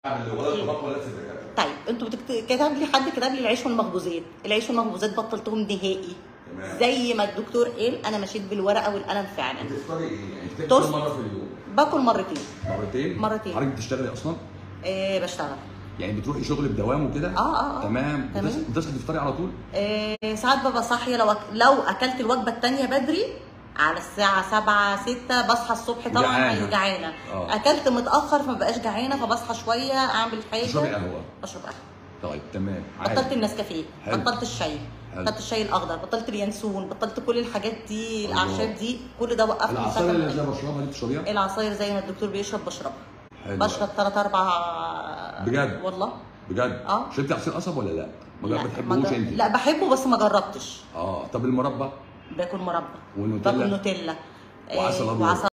اعمل ولا الطباخ ولا السكرتير طيب انتوا بتكت... كتب لي حد كتب لي العيش والمخبوزات العيش والمخبوزات بطلتهم نهائي تمام. زي ما الدكتور قال انا مشيت بالورقه والقلم فعلا بتفطري ايه؟ يعني بتاكلي توست. كم مره في اليوم؟ باكل مرتين مرتين؟ مرتين. حضرتك بتشتغلي اصلا؟ آه بشتغل يعني بتروحي شغل بدوام وكده؟ اه اه اه تمام تمام. بتصحي بتصحي تفطري على طول؟ آه ساعات ببقى صاحيه لو أك... لو اكلت الوجبه الثانيه بدري على الساعة 7 6 بصحى الصبح طبعا جعانة. جعانة آه. اكلت متأخر فما بقاش جعانة فبصحى شوية اعمل حاجة تشربي قهوه اشرب قهوة طيب تمام بطلت عادي النسكافيه حلو. بطلت الشاي حلو. بطلت الشاي الاخضر بطلت اليانسون بطلت كل الحاجات دي الله. الاعشاب دي كل ده وقفت من العصاير ساعة اللي ما- زي بشربها دي بتشربيها؟ العصاير زي ما الدكتور بيشرب بشربها حلو. بشرب ثلاث اربع بجد؟ والله بجد؟ آه. شربتي عصير قصب ولا لا؟ ما لا، بتحبوش ما جر- انت؟ لا بحبه بس ما جربتش اه طب المربى؟ باكل مربى والنوتيلا؟ باكل نوتيلا وعسل آه، أبيض. وعسل